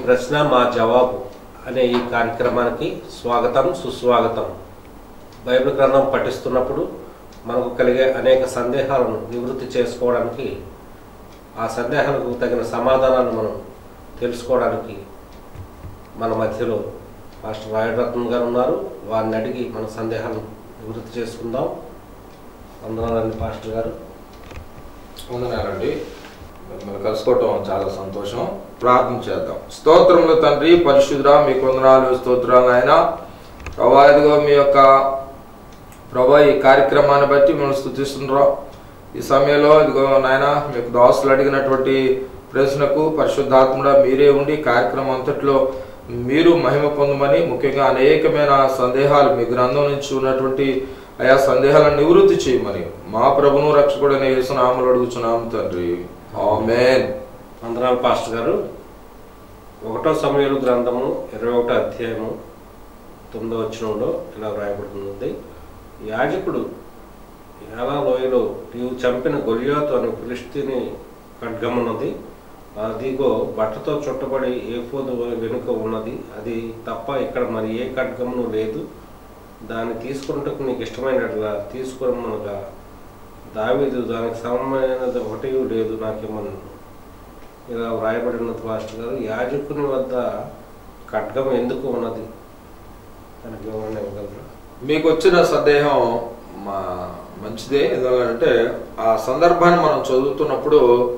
ప్రశ్న మా జవాబు అనే ఈ కార్యక్రమానికి స్వాగతం సుస్వాగతం బైబిల్ గ్రంథం పఠిస్తున్నప్పుడు మనకు కలిగే అనేక సందేహాలను నివృత్తి చేసుకోవడానికి ఆ సందేహాలకు తగిన సమాధానాలు మనం తెలుసుకోవడానికి మన మధ్యలో మాస్టర్ రాయరత్నం గారు ఉన్నారు వారిని అడిగి మన సందేహాలను నివృత్తి చేసుకుందాం వందనాలండి పాస్టర్ గారు వందనాలండి మిమ్మల్ని కలుసుకోవటం చాలా సంతోషం ప్రార్థన చేద్దాం స్తోత్రములు తండ్రి పరిశుద్ధ మీకు వందనాలు స్తోత్రాలు ఆయన ప్రభా ఇదిగో మీ యొక్క ప్రభా ఈ కార్యక్రమాన్ని బట్టి మిమ్మల్ని స్థుతిస్తున్నాం ఈ సమయంలో ఇదిగో నాయన మీకు దాసులు అడిగినటువంటి ప్రశ్నకు పరిశుద్ధాత్ముడ మీరే ఉండి కార్యక్రమం అంతట్లో మీరు మహిమ పొందమని ముఖ్యంగా అనేకమైన సందేహాలు మీ గ్రంథం నుంచి ఉన్నటువంటి ఆయా సందేహాలను నివృత్తి చేయమని మా ప్రభును రక్షకుడైన యేసునామలు అడుగుచున్నాము తండ్రి ఆమేన్ వందనాలు పాస్టర్ గారు ఒకటో సమయాలు గ్రంథము ఇరవై ఒకటో అధ్యాయము తొమ్మిదో వచనంలో ఇలా వ్రాయబడుతుంది యాజకుడు ఎలా లోయలో నీవు చంపిన గొలియాతు అనే ఫిలిస్తీని ఖడ్గమున్నది అదిగో బట్టతో చుట్టబడి ఏఫోదు వెనుక ఉన్నది అది తప్ప ఇక్కడ మరి ఏ ఖడ్గమును లేదు దాన్ని తీసుకున్నట్టుకు నీకు ఇష్టమైనట్లుగా తీసుకురమ్మనగా దావీదు దానికి సమమైనది ఒకటి లేదు నాకేమన్నా ఇలా వ్రాయబడిన పాస్టర్ గారు యాజకుని వద్ద ఖడ్గం ఎందుకు ఉన్నది దానికి వివరణ ఇవ్వగలరా మీకు వచ్చిన సందేహం మా మంచిదే ఎందుకంటే ఆ సందర్భాన్ని మనం చదువుతున్నప్పుడు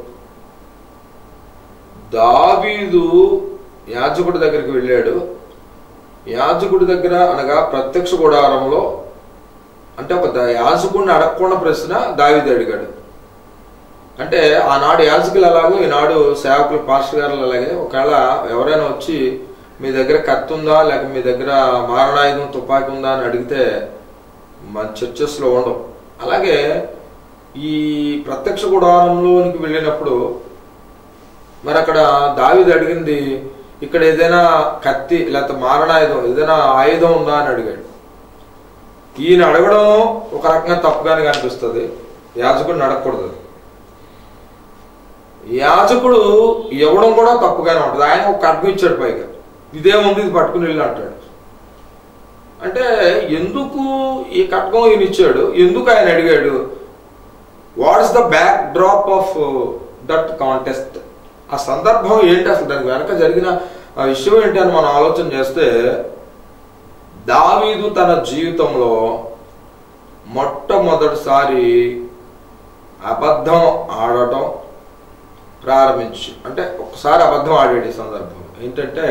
దావీదు యాజకుడి దగ్గరికి వెళ్ళాడు యాజకుడి దగ్గర అనగా ప్రత్యక్ష గుడారంలో అంటే ఒక ద- యాజకుడిని అడగకుండా ప్రశ్న దావీదు అడిగాడు అంటే ఆనాడు యాజకులు ఎలాగో ఈనాడు సేవకులు పాస్టర్ గారులు అలాగే ఒకవేళ ఎవరైనా వచ్చి మీ దగ్గర కత్తి ఉందా లేక మీ దగ్గర మారణాయుధం తుపాకీ ఉందా అని అడిగితే మన చర్చెస్లో ఉండవు అలాగే ఈ ప్రత్యక్ష గుడారంలోనికి వెళ్ళినప్పుడు మరి అక్కడ దావిది అడిగింది ఇక్కడ ఏదైనా కత్తి లేకపోతే మారణాయుధం ఏదైనా ఆయుధం ఉందా అని అడిగాడు ఈయన అడగడం ఒక రకంగా తప్పుగానే కనిపిస్తుంది యాజకుడిని అడగకూడదు యాజకుడు ఇవ్వడం కూడా తప్పుగానే ఉంటుంది ఆయన ఒక ఖడ్గం ఇచ్చాడు పైగా ఇదేముంది ఇది పట్టుకుని వెళ్ళి అంటాడు అంటే ఎందుకు ఈ ఖడ్గం ఈయన ఇచ్చాడు ఎందుకు ఆయన అడిగాడు what's the backdrop of that context ఆ సందర్భం ఏంటి అసలు దానికి వెనక జరిగిన ఆ విషయం ఏంటి అని మనం ఆలోచన చేస్తే దావీదు తన జీవితంలో మొట్టమొదటిసారి అబద్ధం ఆడటం ప్రారంభించి అంటే ఒకసారి అబద్ధం ఆడాడు ఈ సందర్భం ఏంటంటే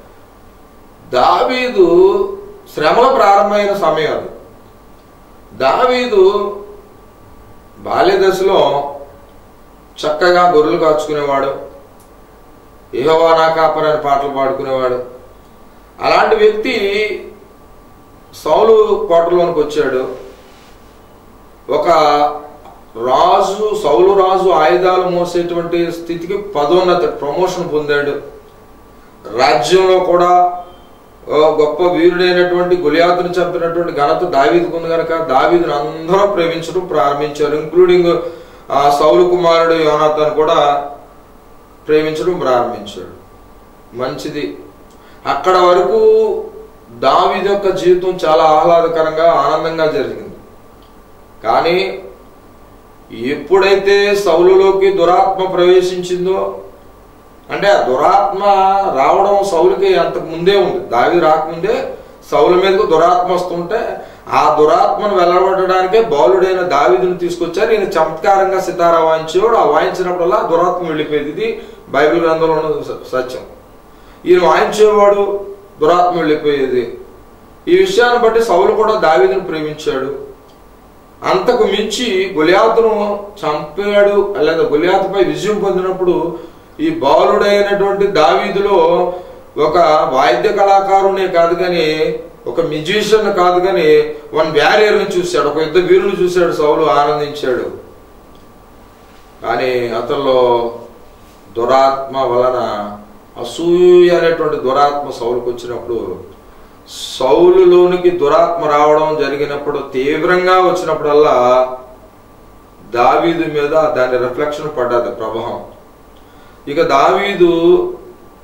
దావీదు శ్రమల ప్రారంభమైన సమయం అది దావీదు బాల్య దశలో చక్కగా గొర్రెలు కాచుకునేవాడు ఏహోవా నా కాపరని పాటలు పాడుకునేవాడు అలాంటి వ్యక్తి సౌలు కోటలోనికి వచ్చాడు ఒక రాజు సౌలు రాజు ఆయుధాలు మోసేటువంటి స్థితికి పదోన్నత ప్రమోషన్ పొందాడు రాజ్యంలో కూడా ఓ గొప్ప వీరుడైనటువంటి గులియాతుని చంపినటువంటి ఘనత దావీదుకు ఉంది కనుక దావీదుని అందరూ ప్రేమించడం ప్రారంభించారు ఇంక్లూడింగ్ ఆ సౌలు కుమారుడు యోనాథన్ కూడా ప్రేమించడం ప్రారంభించాడు మంచిది అక్కడ వరకు దావీదు యొక్క జీవితం చాలా ఆహ్లాదకరంగా ఆనందంగా జరిగింది కానీ ఎప్పుడైతే సౌలులోకి దురాత్మ ప్రవేశించిందో అంటే ఆ దురాత్మ రావడం సౌలుకి అంతకు ముందే ఉంది దావి రాకముందే సౌలు మీదకు దురాత్మ వస్తుంటే ఆ దురాత్మను వెళ్ళబడడానికే బాలుడైన దావీదుని తీసుకొచ్చారు ఈయన చమత్కారంగా సితారా వాయించేవాడు ఆ వాయించినప్పుడల్లా ఆ దురాత్మ వెళ్ళిపోయేది ఇది బైబిల్ గ్రంథంలో ఉన్న స- సత్యం ఈయన వాయించేవాడు దురాత్మ వెళ్ళిపోయేది ఈ విషయాన్ని బట్టి సౌలు కూడా దావీదుని ప్రేమించాడు అంతకు మించి గొలియాతును చంపాడు లేదా గొలియాతుపై విజయం పొందినప్పుడు ఈ బాలుడైనటువంటి దావీదులో ఒక వాయిద్య కళాకారునే కాదు కానీ ఒక మ్యూజిషియన్ కాదు కానీ వన్ బ్యారియర్ని చూశాడు ఒక యుద్ధ వీరుని చూశాడు సౌలు ఆనందించాడు కానీ అతనిలో దురాత్మ వలన అసూయ అనేటువంటి దురాత్మ సౌలుకు వచ్చినప్పుడు సౌలులోనికి దురాత్మ రావడం జరిగినప్పుడు తీవ్రంగా వచ్చినప్పుడల్లా దావీదు మీద దాని రిఫ్లెక్షన్ పడ్డది ప్రభావం ఇక దావీదు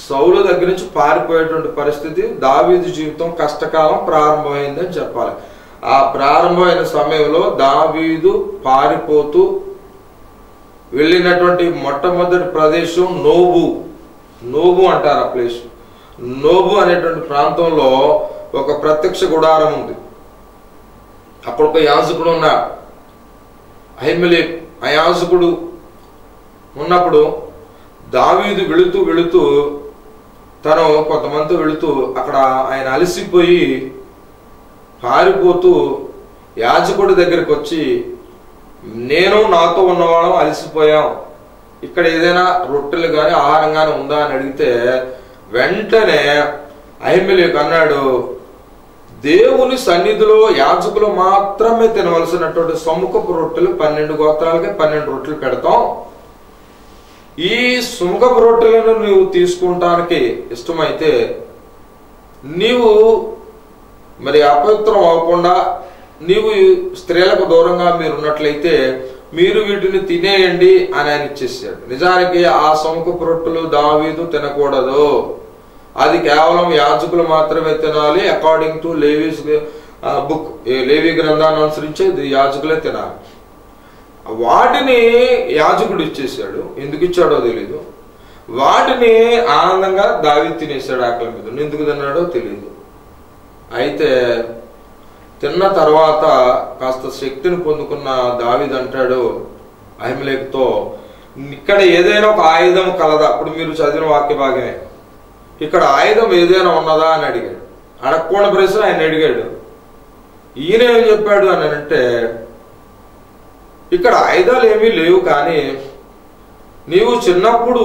సౌలు దగ్గర నుంచి పారిపోయేటువంటి పరిస్థితి దావీదు జీవితం కష్టకాలం ప్రారంభమైందని చెప్పాలి ఆ ప్రారంభమైన సమయంలో దావీదు పారిపోతూ వెళ్ళినటువంటి మొట్టమొదటి ప్రదేశం నోబు నోబు అంటారు ఆ ప్లేస్ నోబు అనేటువంటి ప్రాంతంలో ఒక ప్రత్యక్ష గుడారం ఉంది అక్కడ ఒక యాజకుడు ఉన్నాడు అహిమలే ఆ యాజకుడు ఉన్నప్పుడు దావీదు వెళుతూ వెళుతూ తను కొంతమందితో వెళుతూ అక్కడ ఆయన అలసిపోయి పారిపోతూ యాజకుడి దగ్గరికి వచ్చి నేను నాతో ఉన్నవాళ్ళం అలసిపోయాం ఇక్కడ ఏదైనా రొట్టెలు కానీ ఆహారం కానీ ఉందా అని అడిగితే వెంటనే అహిమలేకు అన్నాడు దేవుని సన్నిధిలో యాజకులు మాత్రమే తినవలసినటువంటి సముఖపు రొట్టెలు పన్నెండు గోత్రాలకి పన్నెండు రొట్టెలు పెడతాం ఈ సుముఖపు రొట్టెలను నువ్వు తీసుకుంటానికి ఇష్టమైతే నీవు మరి అపవిత్రం అవ్వకుండా నీవు స్త్రీలకు దూరంగా మీరు ఉన్నట్లయితే మీరు వీటిని తినేయండి అని ఆయన ఇచ్చేసాడు నిజానికి ఆ సముఖపు రొట్టెలు దావీదు తినకూడదు అది కేవలం యాజకులు మాత్రమే తినాలి according to Levi's book Levi గ్రంథాన్ని అనుసరించి ఇది యాజకులే తినాలి వాటిని యాజకుడు ఇచ్చేసాడు ఎందుకు ఇచ్చాడో తెలీదు వాటిని ఆనందంగా దావి తినేసాడు ఆకలి మీద ఎందుకు తిన్నాడో తెలియదు అయితే తిన్న తర్వాత కాస్త శక్తిని పొందుకున్న దావిద్ అంటాడు అహిమలేకుతో ఇక్కడ ఏదైనా ఒక ఆయుధం కలదా అప్పుడు మీరు చదివిన వాక్య భాగమే ఇక్కడ ఆయుధం ఏదైనా ఉన్నదా అని అడిగాడు అడగకూడని ప్రశ్న ఆయన అడిగాడు ఈయన ఏం చెప్పాడు అని అంటే ఇక్కడ ఆయుధాలు ఏమీ లేవు కానీ నీవు చిన్నప్పుడు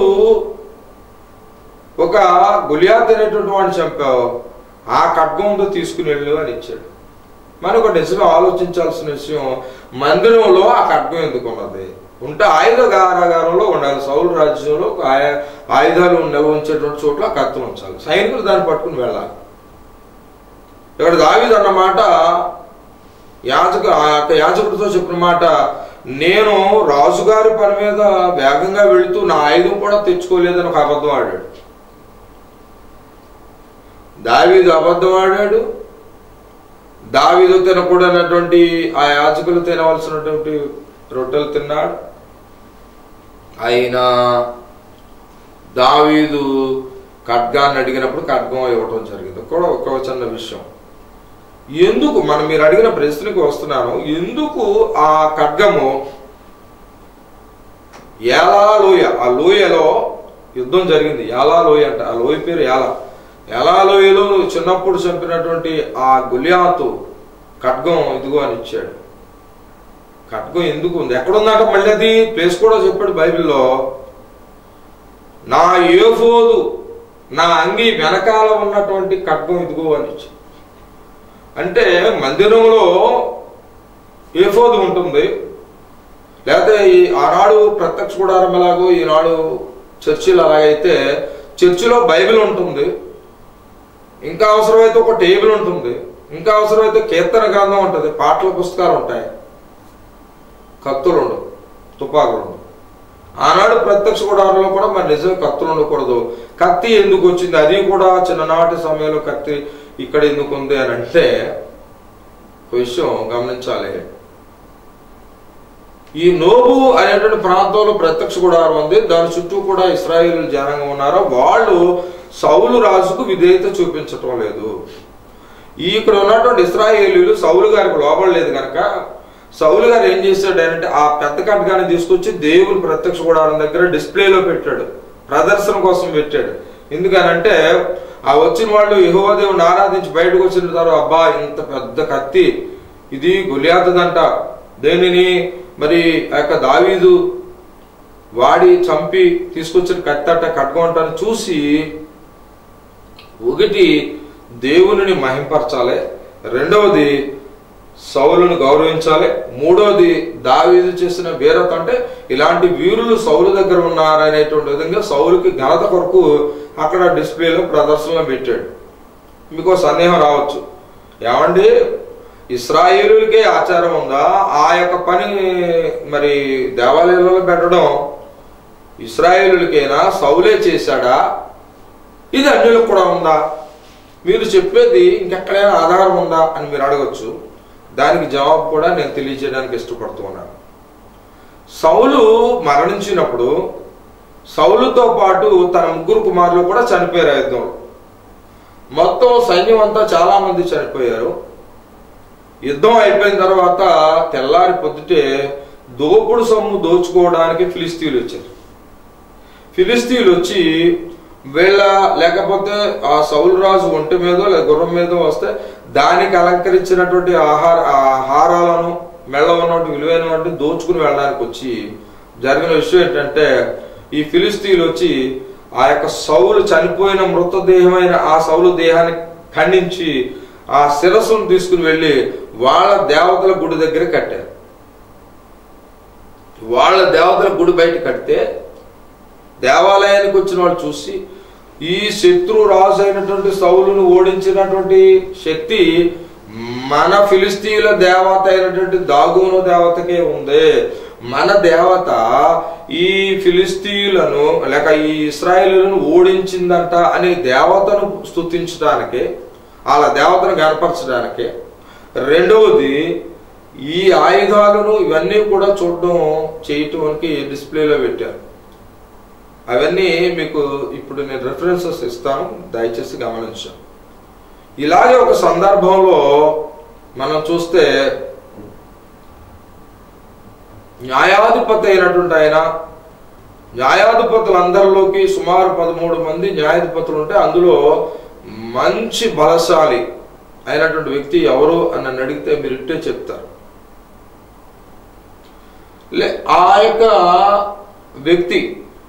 ఒక గులియాత్ అనేటువంటి వాడిని చంపావు ఆ ఖడ్గంతో తీసుకుని వెళ్ళు అని ఇచ్చాడు మరి ఒక నిజంగా ఆలోచించాల్సిన విషయం మందిరంలో ఆ ఖడ్గం ఎందుకు ఉన్నది ఉంటే ఆయుధ కారాగారంలో ఉండాలి సౌలు రాజ్యంలో ఒక ఆయ- ఆయుధాలు నిల్వ ఉంచేటువంటి చోట్ల ఆ కత్తులు ఉంచాలి సైనికులు దాన్ని పట్టుకుని వెళ్ళాలి ఇక్కడ దావీదు అన్నమాట యాజకు ఆ యొక్క యాజకుడితో చెప్పిన మాట నేను రాజుగారి పని మీద వేగంగా వెళుతూ నా ఆయుధం కూడా తెచ్చుకోలేదని ఒక అబద్ధం ఆడాడు దావీదు అబద్ధం ఆడాడు దావీదు తినకూడనటువంటి ఆ యాజకులు తినవలసినటువంటి రొట్టెలు తిన్నాడు అయినా దావీదు ఖడ్గాన్ని అడిగినప్పుడు ఖడ్గం ఇవ్వటం జరిగింది కూడా ఒక చిన్న విషయం ఎందుకు మనం మీరు అడిగిన ప్రశ్నకు వస్తున్నాను ఎందుకు ఆ ఖడ్గము యాలా లోయ ఆ లోయలో యుద్ధం జరిగింది యాలా లోయ అంట ఆ లోయ పేరు యాలా యాలా లోయలో నువ్వు చిన్నప్పుడు చంపినటువంటి ఆ గులియాతు ఖడ్గం ఇదిగో అని ఇచ్చాడు ఖడ్గం ఎందుకు ఉంది ఎక్కడుందంట మళ్ళీ అది ప్లేస్ కూడా చెప్పాడు బైబిల్లో నా ఏఫోదు నా అంగి వెనకాల ఉన్నటువంటి ఖడ్గం ఇదిగో అని ఇచ్చాడు అంటే మందిరంలో ఏఫోదు ఉంటుంది లేకపోతే ఈ ఆనాడు ప్రత్యక్ష గుడారం ఎలాగో ఈనాడు చర్చిలు అలాగైతే చర్చిలో బైబిల్ ఉంటుంది ఇంకా అవసరమైతే ఒక టేబుల్ ఉంటుంది ఇంకా అవసరమైతే కీర్తన గ్రంథం ఉంటుంది పాటల పుస్తకాలు ఉంటాయి కత్తులు ఉండవు తుపాకులు ఉండవు ఆనాడు ప్రత్యక్ష గుడారంలో కూడా మరి నిజం కత్తులు ఉండకూడదు కత్తి ఎందుకు వచ్చింది అది కూడా చిన్ననాటి సమయంలో కత్తి ఇక్కడ ఎందుకు ఉంది అని అంటే ఒక విషయం గమనించాలి ఈ నోబు అనేటువంటి ప్రాంతంలో ప్రత్యక్ష గుడారం ఉంది దాని చుట్టూ కూడా ఇస్రాయేల్ జనాంగం ఉన్నారు వాళ్ళు సౌలు రాజుకు విధేయత చూపించటం లేదు ఈ ఇక్కడ ఉన్నటువంటి ఇస్రాయేలీలు సౌలు గారికి లోబడలేదు కనుక సౌలు గారు ఏం చేశాడు అంటే ఆ పెద్ద కట్టగాన్ని తీసుకొచ్చి దేవుని ప్రత్యక్ష గుడారం దగ్గర డిస్ప్లేలో పెట్టాడు ప్రదర్శన కోసం పెట్టాడు ఎందుకనంటే ఆ వచ్చిన వాళ్ళు యెహోవా దేవుని ఆరాధించి బయటకు వచ్చిన తర్వాత అబ్బా ఇంత పెద్ద కత్తి ఇది గొలియాతదంట దేనిని మరి ఆ యొక్క దావీదు వాడి చంపి తీసుకొచ్చిన కత్తట కట్టుకుంటాను చూసి ఒకటి దేవునిని మహింపరచాలి రెండవది సౌలును గౌరవించాలి మూడవది దావీదు చేసిన వీరత అంటే ఇలాంటి వీరులు సౌలు దగ్గర ఉన్నారనేటువంటి విధంగా సౌలుకి ఘనత కొరకు అక్కడ డిస్ప్లేలో ప్రదర్శనలో పెట్టాడు మీకు సందేహం రావచ్చు ఏమండి ఇస్రాయేలులకే ఆచారం ఉందా ఆ యొక్క పని మరి దేవాలయాలలో పెట్టడం ఇస్రాయేలులకైనా సౌలే చేశాడా ఇది అన్యులకు కూడా ఉందా మీరు చెప్పేది ఇంకెక్కడైనా ఆధారం ఉందా అని మీరు అడగచ్చు దానికి జవాబు కూడా నేను తెలియజేయడానికి ఇష్టపడుతూ ఉన్నాను సౌలు మరణించినప్పుడు సౌలుతో పాటు తన ముగ్గురు కుమారులు కూడా చనిపోయారు ఆ యుద్ధంలో మొత్తం సైన్యం అంతా చాలా మంది చనిపోయారు యుద్ధం అయిపోయిన తర్వాత తెల్లారి పొద్దుటే దోపుడు సొమ్ము దోచుకోవడానికి ఫిలిస్తీన్లు వచ్చారు ఫిలిస్తీన్లు వచ్చి వీళ్ళ లేకపోతే ఆ సౌలు రాజు ఒంటి మీదో లేదా గుర్రం మీదో వస్తే దానికి అలంకరించినటువంటి ఆహార ఆహారాలను మెళ్ళ ఉన్నటువంటి విలువైనటువంటి దోచుకుని వెళ్ళడానికి వచ్చి జరిగిన విషయం ఏంటంటే ఈ ఫిలిస్తీన్లు వచ్చి ఆ యొక్క సౌలు చనిపోయిన మృతదేహమైన ఆ సౌలు దేహాన్ని ఖండించి ఆ శిరస్సును తీసుకుని వెళ్ళి వాళ్ళ దేవతల గుడి దగ్గర కట్టారు వాళ్ళ దేవతల గుడి బయట కడితే దేవాలయానికి వచ్చిన వాళ్ళు చూసి ఈ శత్రు రాజు అయినటువంటి సౌలును ఓడించినటువంటి శక్తి మన ఫిలిస్తీన్ల దేవత అయినటువంటి దాగోను దేవతకే ఉంది మన దేవత ఈ ఫిలిస్తీన్లను లేక ఈ ఇస్రాయేలులను ఓడించిందంట అనే దేవతను స్తుతించడానికి వాళ్ళ దేవతను కనపరచడానికి రెండవది ఈ ఆయుధాలను ఇవన్నీ కూడా చూడడం చేయటానికి డిస్ప్లేలో పెట్టారు అవన్నీ మీకు ఇప్పుడు నేను రెఫరెన్సెస్ ఇస్తాను దయచేసి గమనించాను ఇలాగే ఒక సందర్భంలో మనం చూస్తే న్యాయాధిపతి అయినటువంటి ఆయన న్యాయాధిపతులందరిలోకి సుమారు పదమూడు మంది న్యాయాధిపతులు ఉంటే అందులో మంచి బలశాలి అయినటువంటి వ్యక్తి ఎవరు అని నన్ను అడిగితే మీరు ఇట్టే చెప్తారు లే ఆ యొక్క వ్యక్తి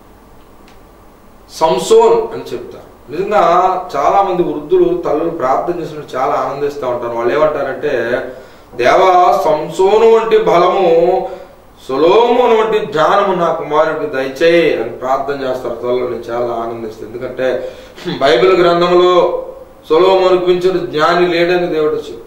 సంసోన్ అని చెప్తారు నిజంగా చాలా మంది వృద్ధులు తల్లులు ప్రార్థన చేసినట్టు చాలా ఆనందిస్తూ ఉంటారు వాళ్ళు ఏమంటారంటే దేవా సంసోను వంటి బలము సొలోమోను వంటి జ్ఞానము నా కుమారుడికి దయచేయి అని ప్రార్థన చేస్తారు తల్లు నేను చాలా ఆనందిస్తాను ఎందుకంటే బైబిల్ గ్రంథంలో సొలోమోనుకు మించిన జ్ఞాని లేడని దేవుడు చెప్పాడు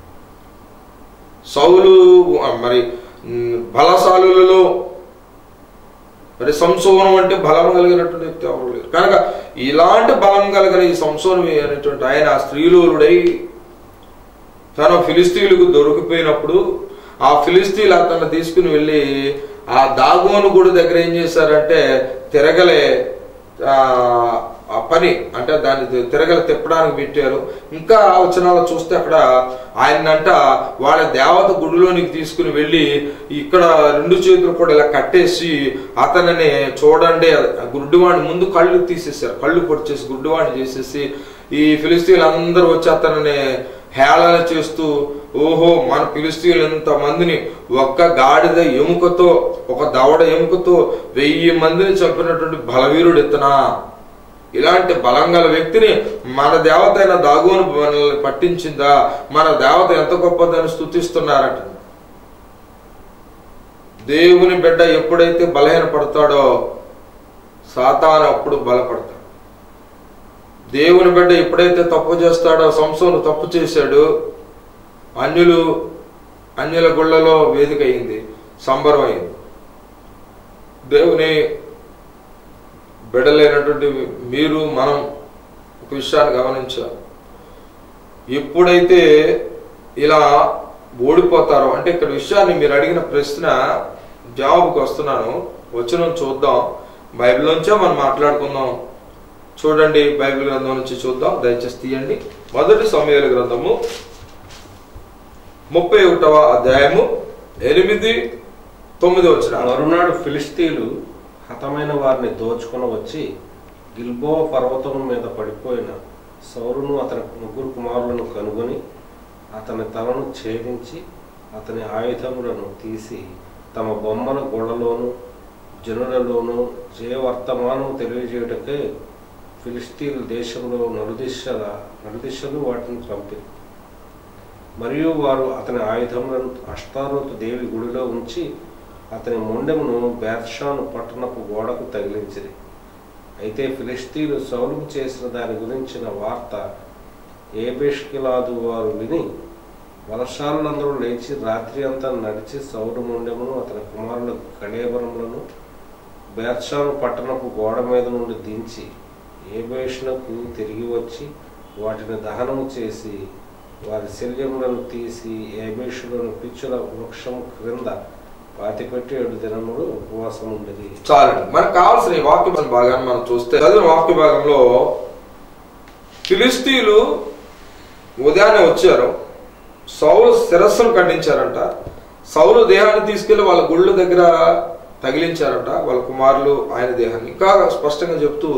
సౌలు మరి ఉమ్, బలశాలులలో మరి సంసోనం అంటే బలం కలిగినటువంటి వ్యక్తి ఎవరు లేరు కనుక ఇలాంటి బలం కలిగిన ఈ సంసోనం అనేటువంటి ఆయన స్త్రీలోలుడై తన ఫిలిస్తీన్లకు దొరికిపోయినప్పుడు ఆ ఫిలిస్తీన్లు అతన్ని తీసుకుని వెళ్ళి ఆ దాగోను గుడి దగ్గర ఏం చేశారంటే తిరగలే ఆ ఆ పని అంటే దాన్ని తి- తిరగలి తిప్పడానికి పెట్టారు ఇంకా వచనాలు చూస్తే అక్కడ ఆయనంట వాళ్ళ దేవత గుడిలోనికి తీసుకుని వెళ్ళి ఇక్కడ రెండు చేతులు కూడా ఇలా కట్టేసి అతనిని చూడండి ఆ గుడ్డివాడిని ముందు కళ్ళు తీసేసారు కళ్ళు పొడిచేసి గుడ్డివాడిని చేసేసి ఈ ఫిలిస్తీన్లు అందరూ వచ్చి అతనిని హేళన చేస్తూ ఓహో మన ఫిలిస్తీన్లు ఇంత మందిని ఒక్క గాడిద ఎముకతో ఒక దవడ ఎముకతో వెయ్యి మందిని చంపినటువంటి బలవీరుడు ఇతనా ఇలాంటి బలం గల వ్యక్తిని మన దేవత అయిన దాగోను మనల్ని పట్టించిందా మన దేవత ఎంత గొప్పదని స్థుతిస్తున్నారట దేవుని బిడ్డ ఎప్పుడైతే బలహీన పడతాడో సాతాను అప్పుడు బలపడతాడు దేవుని బిడ్డ ఎప్పుడైతే తప్పు చేస్తాడో సంసోను తప్పు చేశాడు అన్యులు అన్యుల గుళ్ళలో వేదిక అయింది సంబరం అయింది దేవుని బిడలైనటువంటి మీరు మనం ఒక విషయాన్ని గమనించాలి ఎప్పుడైతే ఇలా ఓడిపోతారో అంటే ఇక్కడ విషయాన్ని మీరు అడిగిన ప్రశ్న జవాబుకి వస్తున్నాను వచ్చిన చూద్దాం బైబిల్లోంచే మనం మాట్లాడుకుందాం చూడండి బైబిల్ గ్రంథం నుంచి చూద్దాం దయచేసి తీయండి మొదటి సమయాల గ్రంథము ముప్పై ఒకటవ అధ్యాయము ఎనిమిది తొమ్మిది వచ్చిన మరునాడు ఫిలిస్తీన్లు హతమైన వారిని దోచుకొని వచ్చి గిల్బో పర్వతం మీద పడిపోయిన సౌరును అతని ముగ్గురు కుమారులను కనుగొని అతని తలను ఛేదించి అతని ఆయుధములను తీసి తమ బొమ్మల గోడలోను జనులలోను జయవర్తమానం తెలియజేయటకే ఫిలిస్తీన్ దేశంలో నలుదిశల నలుదిశలు వాటిని పంపింది మరియు వారు అతని ఆయుధములను అష్టారోతు దేవి గుడిలో ఉంచి అతని మొండెమును బేర్షాను పట్టణపు గోడకు తగిలించిరి అయితే ఫిలిస్తీన్లు సౌలుకు చేసిన దాని గురించిన వార్త ఏబేష్కిలాదు వారు విని వలశాలందరూ లేచి రాత్రి అంతా నడిచి సౌలు మొండెమును అతని కుమారుల కళేబరములను బేర్షాను పట్టణపు గోడ మీద నుండి దించి ఏబేషునకు తిరిగి వచ్చి వాటిని దహనము చేసి వారి శల్యములను తీసి ఏబేషులను పిచ్చుల వృక్షం క్రింద పాతిపెట్టి ఏడు దినములు ఉపవాసం ఉండేది చాలండి మనకు కావాల్సిన ఈ వాక్య భాగాన్ని మనం చూస్తే చదివిన వాక్య భాగంలో ఫిలిస్తీన్లు ఉదయాన్నే వచ్చారు సౌలు శిరస్సును ఖండించారంట సౌలు దేహాన్ని తీసుకెళ్లి వాళ్ళ గుళ్ళ దగ్గర తగిలించారంట వాళ్ళ కుమారులు ఆయన దేహాన్ని ఇంకా స్పష్టంగా చెప్తూ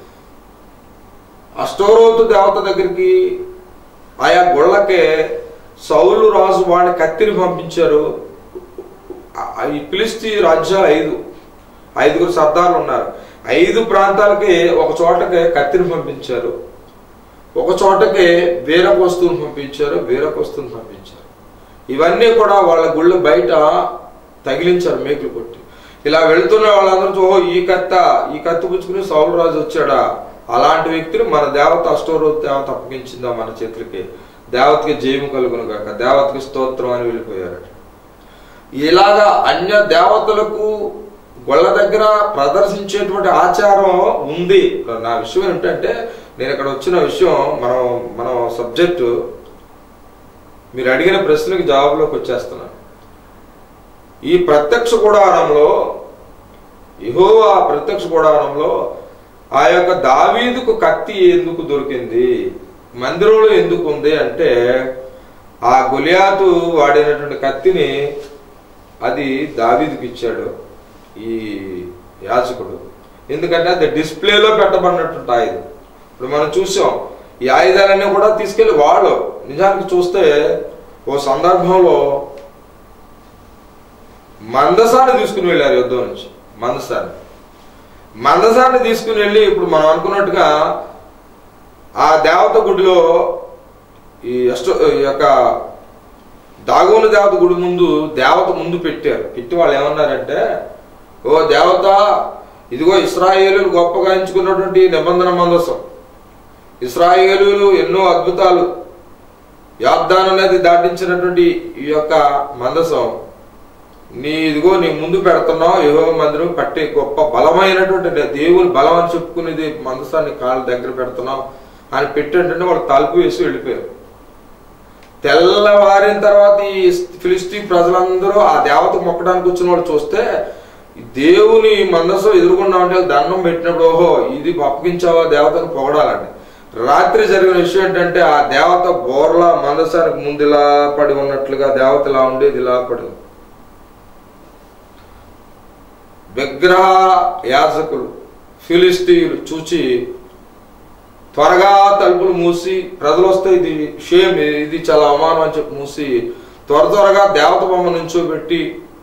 అష్టోరోతు దేవత దగ్గరికి ఆయా గుళ్ళకే సౌలు రాజు వాడిని కత్తిని పంపించారు ఆ- ఈ ఫిలిస్తీ రాజ్యాలు ఐదు ఐదుగురు సర్దార్లు ఉన్నారు ఐదు ప్రాంతాలకి ఒక చోటకి కత్తిని పంపించారు ఒక చోటకి వేరొక వస్తువుని పంపించారు వేరొక వస్తువుని పంపించారు ఇవన్నీ కూడా వాళ్ళ గుళ్ళు బయట తగిలించారు మేకులు కొట్టి ఇలా వెళ్తున్న వాళ్ళందరూ ఓ ఈ కత్త ఈ కత్తి పుచ్చుకుని సౌలు రాజు వచ్చాడా అలాంటి వ్యక్తిని మన దేవత అష్టోరోజు దేవత అప్పగించిందా మన చేతులకి దేవతకి జయము కలుగును గాక దేవతకి స్తోత్రం అని వెళ్ళిపోయారట ఇలాగా అన్య దేవతలకు గొళ్ళ దగ్గర ప్రదర్శించేటువంటి ఆచారం ఉంది ఇప్పుడు నా విషయం ఏంటంటే నేను ఇక్కడ వచ్చిన విషయం మనం మనం సబ్జెక్టు మీరు అడిగిన ప్రశ్నకి జవాబులోకి వచ్చేస్తున్నాను ఈ ప్రత్యక్ష గుడారంలో యెహోవా ప్రత్యక్ష గుడారంలో ఆ యొక్క దావీదుకు కత్తి ఎందుకు దొరికింది మందిరంలో ఎందుకు ఉంది అంటే ఆ గొలియాతు వాడినటువంటి కత్తిని అది దావీదుకి ఇచ్చాడు ఈ యాజకుడు ఎందుకంటే అది డిస్ప్లేలో పెట్టబడినటువంటి ఆయుధం ఇప్పుడు మనం చూసాం ఈ ఆయుధాలన్నీ కూడా తీసుకెళ్లి వాళ్ళు నిజానికి చూస్తే ఓ సందర్భంలో మందసాన్ని తీసుకుని వెళ్ళారు యుద్ధం నుంచి మందసాన్ని మందసాన్ని తీసుకుని వెళ్ళి ఇప్పుడు మనం అనుకున్నట్టుగా ఆ దేవత గుడిలో ఈ అష్ట ఈ యొక్క దాగోని దేవత గుడి ముందు దేవత ముందు పెట్టారు పెట్టి వాళ్ళు ఏమన్నారంటే ఓ దేవత ఇదిగో ఇస్రాయేలు గొప్పగా ఎంచుకున్నటువంటి నిబంధన మందసం ఇస్రాయేలు ఎన్నో అద్భుతాలు యాబ్దాన్ అనేది దాటించినటువంటి ఈ యొక్క మందసం నీ ఇదిగో నీ ముందు పెడుతున్నావు యహో మందిరం పట్టే గొప్ప బలమైనటువంటి దేవుని బలం అని చెప్పుకునేది మందసాన్ని కాళ్ళ దగ్గర పెడుతున్నావు అని పెట్టంటే వాళ్ళు తలుపు వేసి వెళ్ళిపోయారు తెల్లవారిన తర్వాత ఈ ఫిలిస్తీ ప్రజలందరూ ఆ దేవత మొక్కడానికి వచ్చిన వాళ్ళు చూస్తే ఈ దేవుని మందసం ఎదుర్కొన్నామంటే దండం పెట్టినప్పుడు ఓహో ఇది అప్పగించావా దేవతను పొగడాలండి రాత్రి జరిగిన విషయం ఏంటంటే ఆ దేవత బోర్ల మందసానికి ముందు ఇలా పడి ఉన్నట్లుగా దేవత ఇలా ఉండేది ఇలా పడి ఉంది. విగ్రహ యాజకులు ఫిలిస్తీన్లు చూచి త్వరగా తలుపులు మూసి ప్రజలు వస్తే ఇది షేమ్ ఇది చాలా అవమానం అని చెప్పి మూసి త్వర త్వరగా దేవత బొమ్మ నుంచోబెట్టి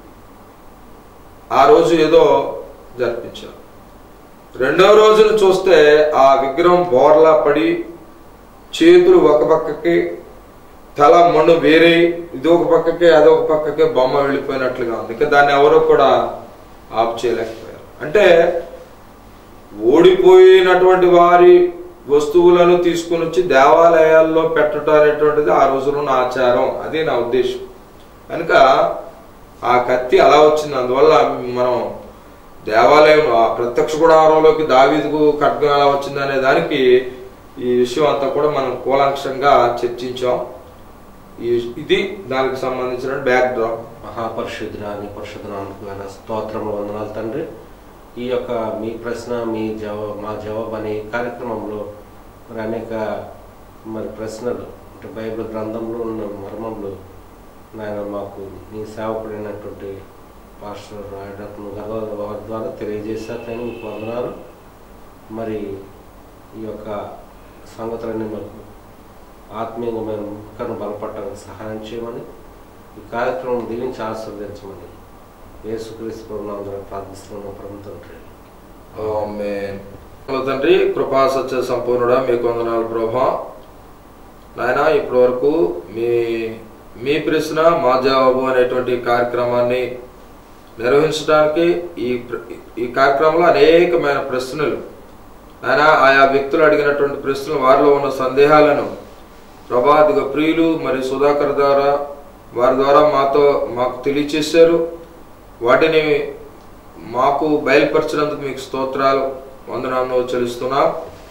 ఆ రోజు ఏదో జరిపించారు రెండవ రోజున చూస్తే ఆ విగ్రహం బోర్లా పడి చేతులు ఒక పక్కకి తల మಣ್ಣు వేరే ఇది ఒక పక్కకి అదొక పక్కకి బొమ్మ వెళ్ళిపోయినట్లుగా ఉంది ఇంకా దాన్ని ఎవరో కూడా ఆఫ్ చేయలేకపోయారు అంటే ఓడిపోయినటువంటి వారి వస్తువులను తీసుకుని వచ్చి దేవాలయాల్లో పెట్టడం అనేటువంటిది ఆ రోజులో ఉన్న ఆచారం అది నా ఉద్దేశం కనుక ఆ కత్తి అలా వచ్చింది అందువల్ల మనం దేవాలయం ఆ ప్రత్యక్ష గుడారంలోకి దావీదుకు ఖడ్గం ఎలా వచ్చింది అనే దానికి ఈ విషయం అంతా కూడా మనం కూలంక్షంగా చర్చించాం ఈ ఇది దానికి సంబంధించిన బ్యాక్ డ్రాప్ మహాపరిశుద్ధురాని పరిశుద్ధనామకులైన స్తోత్రములు వందనాలు తండ్రి ఈ యొక్క మీ ప్రశ్న మీ జవాబు మా జవాబు అనే కార్యక్రమంలో మరి అనేక మరి ప్రశ్నలు అంటే బైబిల్ గ్రంథంలో ఉన్న మర్మములు నాయన మాకు నీ సేవకుడైనటువంటి పాస్టర్ రాయడత్న గారు వారి ద్వారా తెలియజేశారు నేను మీకు వందనాలు మరి ఈ యొక్క సంగతులన్నీ మాకు ఆత్మీయంగా మేము ముఖాన్ని బలపడటానికి సహాయం చేయమని ఈ కార్యక్రమం దీవించి ఆస్వాదించమని యేసుక్రీస్తు ప్రభునామమున ప్రార్థిస్తున్నాము పరమ తండ్రి ఆమేన్. వందనాలు తండ్రి కృపా సత్య సంపూర్ణుడా మీకు వందనాలు ప్రభా నాయన ఇప్పటి వరకు మీ మీ ప్రశ్న మా జవాబు అనేటువంటి కార్యక్రమాన్ని నిర్వహించడానికి ఈ ప్ర- ఈ కార్యక్రమంలో అనేకమైన ప్రశ్నలు నాయన ఆయా వ్యక్తులు అడిగినటువంటి ప్రశ్నలు వారిలో ఉన్న సందేహాలను ప్రభా ఇదిగో ప్రియులు మరియు సుధాకర్ ద్వారా వారి ద్వారా మాతో మాకు తెలియచేశారు వాటిని మాకు బయలుపరిచినందుకు మీకు స్తోత్రాలు వందనాలను చెల్లిస్తున్నా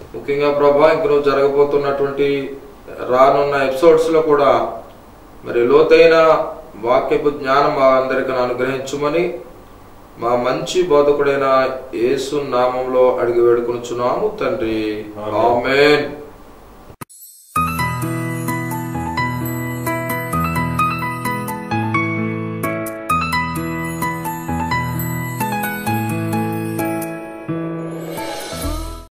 ముఖ్యంగా ప్రభా ఇంక నువ్వు జరగబోతున్నటువంటి రానున్న ఎపిసోడ్స్ లో కూడా మరి లోతైన వాక్యపు జ్ఞానం మా అందరికి అనుగ్రహించుమని మా మంచి బోధకుడైన యేసు నామంలో అడిగి వేడుకొనుచున్నాము తండ్రి ఆమేన్. ఆమేన్